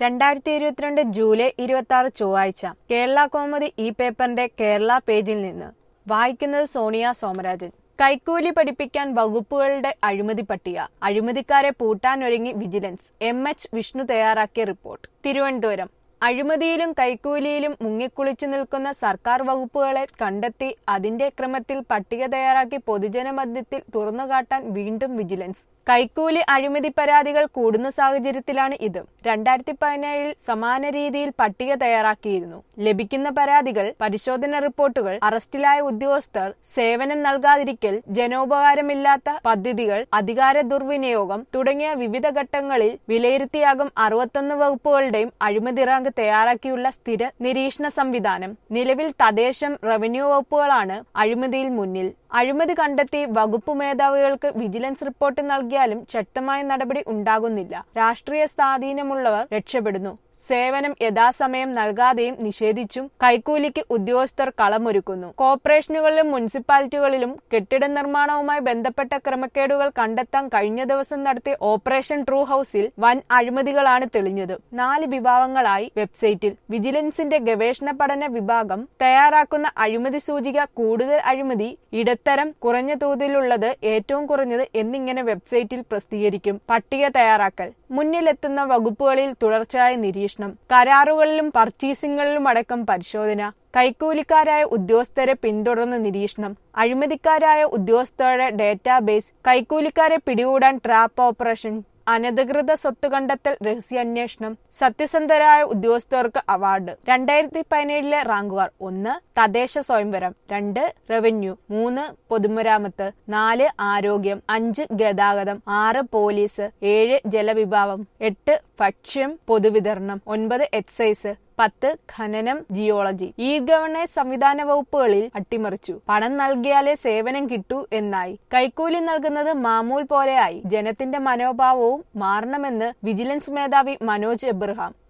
രണ്ടായിരത്തി ഇരുപത്തിരണ്ട് ജൂലൈ ഇരുപത്തി ആറ് ചൊവ്വാഴ്ച കേരള കോമതി ഈ പേപ്പറിന്റെ കേരള പേജിൽ നിന്ന് വായിക്കുന്നത് സോണിയ സോമരാജൻ കൈക്കൂലി പഠിപ്പിക്കാൻ വകുപ്പുകളുടെ അഴിമതി പട്ടിക അഴിമതിക്കാരെ പൂട്ടാനൊരുങ്ങി വിജിലൻസ് എം എച്ച് വിഷ്ണു തയ്യാറാക്കിയ റിപ്പോർട്ട് തിരുവനന്തപുരം അഴിമതിയിലും കൈക്കൂലിയിലും മുങ്ങിക്കുളിച്ചു നിൽക്കുന്ന സർക്കാർ വകുപ്പുകളെ കണ്ടെത്തി അതിന്റെ ക്രമത്തിൽ പട്ടിക തയ്യാറാക്കി പൊതുജനമധ്യത്തിൽ തുറന്നുകാട്ടാൻ വീണ്ടും വിജിലൻസ് കൈക്കൂലി അഴിമതി പരാതികൾ കൂടുന്ന സാഹചര്യത്തിലാണ് ഇത് രണ്ടായിരത്തി പതിനേഴിൽ സമാന രീതിയിൽ പട്ടിക തയ്യാറാക്കിയിരുന്നു ലഭിക്കുന്ന പരാതികൾ പരിശോധന റിപ്പോർട്ടുകൾ അറസ്റ്റിലായ ഉദ്യോഗസ്ഥർ സേവനം നൽകാതിരിക്കൽ ജനോപകാരമില്ലാത്ത പദ്ധതികൾ അധികാര ദുർവിനിയോഗം തുടങ്ങിയ വിവിധ ഘട്ടങ്ങളിൽ വിലയിരുത്തിയാകും അറുപത്തൊന്ന് വകുപ്പുകളുടെയും അഴിമതി റാങ്ക് തയ്യാറാക്കിയുള്ള സ്ഥിര നിരീക്ഷണ സംവിധാനം നിലവിൽ തദ്ദേശം റവന്യൂ വകുപ്പുകളാണ് അഴിമതിയിൽ മുന്നിൽ അഴിമതി കണ്ടെത്തി വകുപ്പ് മേധാവികൾക്ക് വിജിലൻസ് റിപ്പോർട്ട് നൽകിയാലും ശക്തമായ നടപടി ഉണ്ടാകുന്നില്ല രാഷ്ട്രീയ സ്വാധീനമുള്ളവർ രക്ഷപ്പെടുന്നു സേവനം യഥാസമയം നൽകാതെയും നിഷേധിച്ചും കൈക്കൂലിക്ക് ഉദ്യോഗസ്ഥർ കളമൊരുക്കുന്നു കോർപ്പറേഷനുകളിലും മുനിസിപ്പാലിറ്റികളിലും കെട്ടിട നിർമ്മാണവുമായി ബന്ധപ്പെട്ട ക്രമക്കേടുകൾ കണ്ടെത്താൻ കഴിഞ്ഞ ദിവസം നടത്തിയ ഓപ്പറേഷൻ ട്രൂ ഹൌസിൽ വൻ അഴിമതികളാണ് തെളിഞ്ഞത് നാല് വിഭാഗങ്ങളായി വെബ്സൈറ്റിൽ വിജിലൻസിന്റെ ഗവേഷണ പഠന വിഭാഗം തയ്യാറാക്കുന്ന അഴിമതി സൂചിക കൂടുതൽ അഴിമതി ഇടത്തരം കുറഞ്ഞ തോതിലുള്ളത് ഏറ്റവും കുറഞ്ഞത് എന്നിങ്ങനെ വെബ്സൈറ്റിൽ പ്രസിദ്ധീകരിക്കും പട്ടിക തയ്യാറാക്കൽ മുന്നിലെത്തുന്ന വകുപ്പുകളിൽ തുടർച്ചയായ നിരീക്ഷണം കരാറുകളിലും പർച്ചേസിംഗുകളിലും അടക്കം പരിശോധന കൈക്കൂലിക്കാരായ ഉദ്യോഗസ്ഥരെ പിന്തുടർന്ന് നിരീക്ഷണം അഴിമതിക്കാരായ ഉദ്യോഗസ്ഥരുടെ ഡേറ്റാബേസ് കൈക്കൂലിക്കാരെ പിടികൂടാൻ ട്രാപ്പ് ഓപ്പറേഷൻ അനധികൃത സ്വത്ത് കണ്ടെത്തൽ രഹസ്യാന്വേഷണം സത്യസന്ധരായ ഉദ്യോഗസ്ഥർക്ക് അവാർഡ് രണ്ടായിരത്തി പതിനേഴിലെ റാങ്കുകാർ ഒന്ന് തദ്ദേശ സ്വയംവരം രണ്ട് റവന്യൂ മൂന്ന് പൊതുമരാമത്ത് നാല് ആരോഗ്യം അഞ്ച് ഗതാഗതം ആറ് പോലീസ് ഏഴ് ജലവിഭാഗം എട്ട് ഭക്ഷ്യം പൊതുവിതരണം ഒൻപത് എക്സൈസ് പത്ത് ഖനനം ജിയോളജി ഇ ഗവേണൻസ് സംവിധാന വകുപ്പുകളിൽ അട്ടിമറിച്ചു പണം നൽകിയാലേ സേവനം കിട്ടൂ എന്നായി കൈക്കൂലി നൽകുന്നത് മാമൂൽ പോലെയായി ജനത്തിന്റെ മനോഭാവവും മാറണമെന്ന് വിജിലൻസ് മേധാവി മനോജ് എബ്രഹാം